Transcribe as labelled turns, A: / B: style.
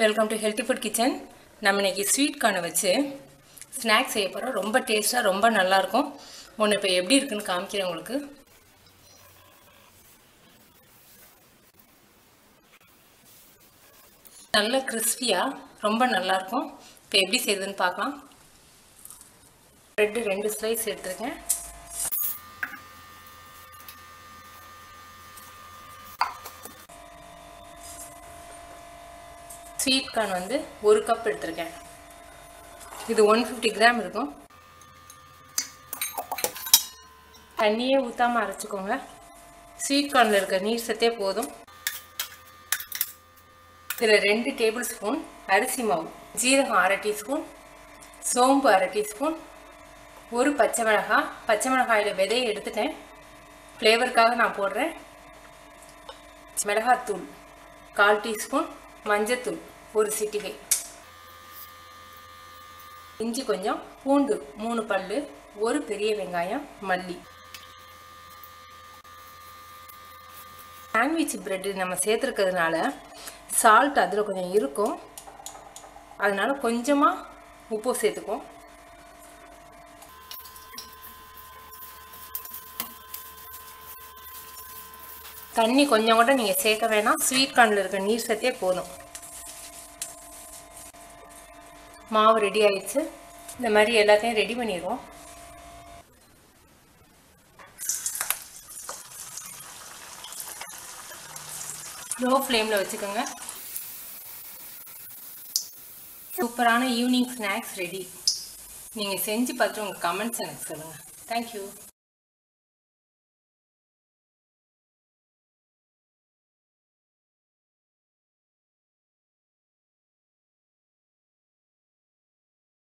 A: welcome to healthy food kitchen நம்ம இன்னைக்கு sweet கார்னை வச்சு ஸ்நாக்ஸ் செய்ய போகிறோம் ரொம்ப டேஸ்ட்டாக ரொம்ப நல்லாயிருக்கும் ஒன்று இப்போ எப்படி இருக்குன்னு காமிக்கிறேன் உங்களுக்கு நல்ல கிறிஸ்பியாக ரொம்ப நல்லாயிருக்கும் இப்போ எப்படி செய்யுதுன்னு பார்க்கலாம் ப்ரெட்டு ரெண்டு ஸ்லைஸ் எடுத்துருக்கேன் ஸ்வீட் கார்ன் வந்து ஒரு கப் எடுத்திருக்கேன் இது ஒன் ஃபிஃப்டி கிராம் இருக்கும் தண்ணியே ஊற்றாமல் அரைச்சிக்கோங்க ஸ்வீட் கார்னில் இருக்க நீர் சத்தே போதும் இதில் ரெண்டு டேபிள் ஸ்பூன் அரிசி மாவு ஜீரகம் அரை டீஸ்பூன் சோம்பு அரை டீஸ்பூன் ஒரு பச்சை மிளகாய் பச்சை மிளகாயில் விதையை எடுத்துட்டேன் ஃப்ளேவருக்காக நான் போடுறேன் மிளகாத்தூள் கால் டீஸ்பூன் மஞ்சத்தூள் ஒரு சிட்டிகை இஞ்சி கொஞ்சம் பூண்டு மூணு பல்லு ஒரு பெரிய வெங்காயம் மல்லி சாண்ட்விச் பிரெட்டு நம்ம சேர்த்துருக்கிறதுனால சால்ட் அதில் கொஞ்சம் இருக்கும் அதனால கொஞ்சமாக உப்பு சேர்த்துக்குவோம் தண்ணி கொஞ்சம் கூட நீங்கள் சேர்க்க வேணாம் ஸ்வீட் கார்னில் இருக்க நீர் சத்தே போதும் மாவு ரெடி ஆயிடுச்சு இந்த மாதிரி எல்லாத்தையும் ரெடி பண்ணிடுவோம் லோ ஃப்ளேமில் வச்சுக்கோங்க சூப்பரான ஈவினிங் ஸ்நாக்ஸ் ரெடி நீங்கள் செஞ்சு பார்த்துட்டு உங்கள் கமெண்ட்ஸ் எனக்கு சொல்லுங்கள் தேங்க்யூ